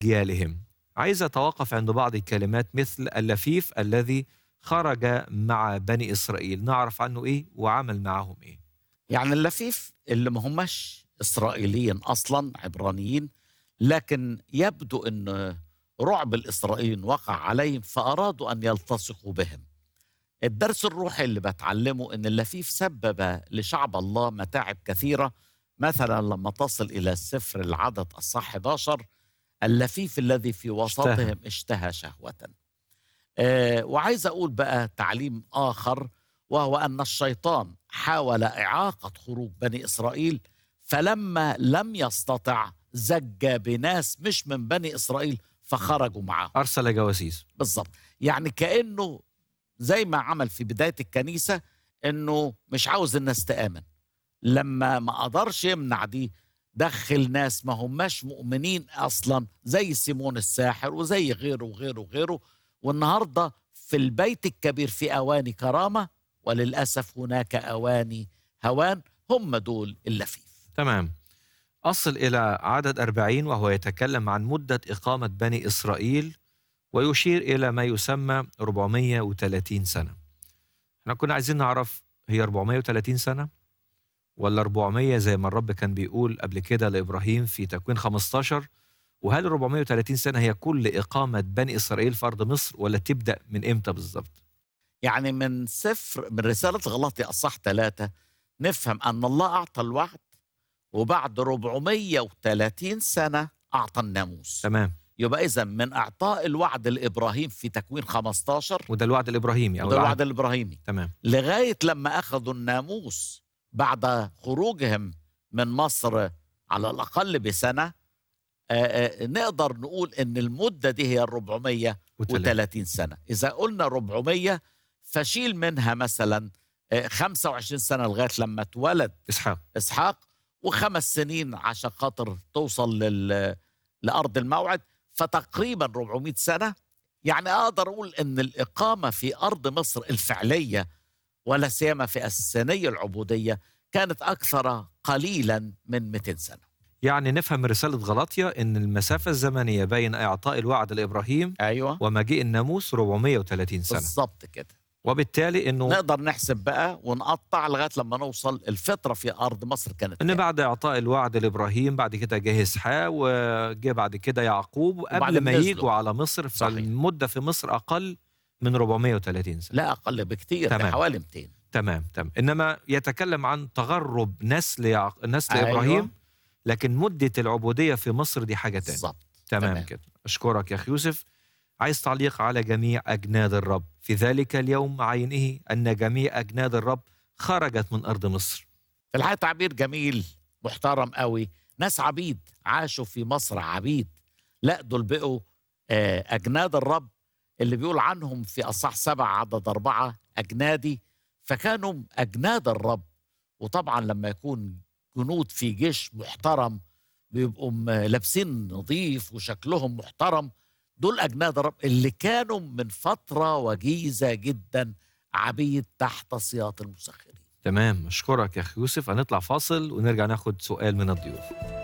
أجيالهم عايز أتوقف عند بعض الكلمات مثل اللفيف الذي خرج مع بني إسرائيل نعرف عنه إيه وعمل معهم إيه يعني اللفيف اللي ما هماش إسرائيليين أصلا عبرانيين لكن يبدو أن رعب الإسرائيليين وقع عليهم فأرادوا أن يلتصقوا بهم الدرس الروحي اللي بتعلمه أن اللفيف سبب لشعب الله متاعب كثيرة مثلا لما تصل إلى سفر العدد الصح 11 اللفيف الذي في وسطهم اشتهى شهوة آه وعايز أقول بقى تعليم آخر وهو أن الشيطان حاول إعاقة خروج بني إسرائيل فلما لم يستطع زج بناس مش من بني إسرائيل فخرجوا معه أرسل جواسيس بالظبط يعني كأنه زي ما عمل في بداية الكنيسة أنه مش عاوز الناس تآمن لما ما قدرش يمنع دي دخل ناس ما هماش مؤمنين أصلا زي سيمون الساحر وزي غيره وغيره وغيره والنهاردة في البيت الكبير في أواني كرامة وللأسف هناك أواني هوان هم دول اللفيف تمام أصل إلى عدد أربعين وهو يتكلم عن مدة إقامة بني إسرائيل ويشير إلى ما يسمى 430 سنة احنا كنا عايزين نعرف هي 430 سنة ولا 400 زي ما الرب كان بيقول قبل كده لإبراهيم في تكوين 15 وهل 430 سنة هي كل إقامة بني إسرائيل في أرض مصر ولا تبدأ من إمتى بالظبط؟ يعني من سفر من رسالة غلاطي أصح ثلاثة نفهم أن الله أعطى الوعد وبعد 430 سنة أعطى الناموس تمام يبقى إذا من إعطاء الوعد لإبراهيم في تكوين 15 وده الوعد الإبراهيمي أو وده العهد. الوعد الإبراهيمي تمام لغاية لما أخذوا الناموس بعد خروجهم من مصر على الأقل بسنة آه، آه، نقدر نقول إن المدة دي هي 430 سنة إذا قلنا 400 فشيل منها مثلا آه، 25 سنة لغاية لما اتولد إسحاق إسحاق وخمس سنين عشان خاطر توصل لل... لأرض الموعد فتقريبا 400 سنة يعني أقدر أقول أن الإقامة في أرض مصر الفعلية ولا سيما في السنية العبودية كانت أكثر قليلا من 200 سنة يعني نفهم من رسالة غلاطيا أن المسافة الزمنية بين إعطاء الوعد لإبراهيم أيوة ومجيء الناموس 430 سنة بالظبط كده وبالتالي أنه نقدر نحسب بقى ونقطع لغاية لما نوصل الفترة في أرض مصر كانت ان كام؟ بعد اعطاء الوعد لابراهيم بعد كده جه اسحاق وجه بعد كده يعقوب وقبل وبعدين ما نزلوا. يجوا على مصر صحيح. فالمده في مصر اقل من 430 سنه لا أقل بكتير تمام. ده حوالي 200 تمام تمام انما يتكلم عن تغرب نسل يعق... نسل أيوة. ابراهيم لكن مده العبوديه في مصر دي حاجه تانية بالظبط تمام, تمام. كده اشكرك يا اخي يوسف عايز تعليق على جميع اجناد الرب في ذلك اليوم عينه ان جميع اجناد الرب خرجت من ارض مصر في الحقيقة تعبير جميل محترم قوي ناس عبيد عاشوا في مصر عبيد لا دول بقوا آه، أجناد الرب اللي بيقول عنهم في أصح سبع عدد أربعة أجنادي فكانوا أجناد الرب وطبعا لما يكون جنود في جيش محترم بيبقوا م- لابسين نظيف وشكلهم محترم دول أجناد الرب اللي كانوا من فترة وجيزة جدا عبيد تحت سياط المسخرين تمام اشكرك يا اخي يوسف هنطلع فاصل ونرجع ناخد سؤال من الضيوف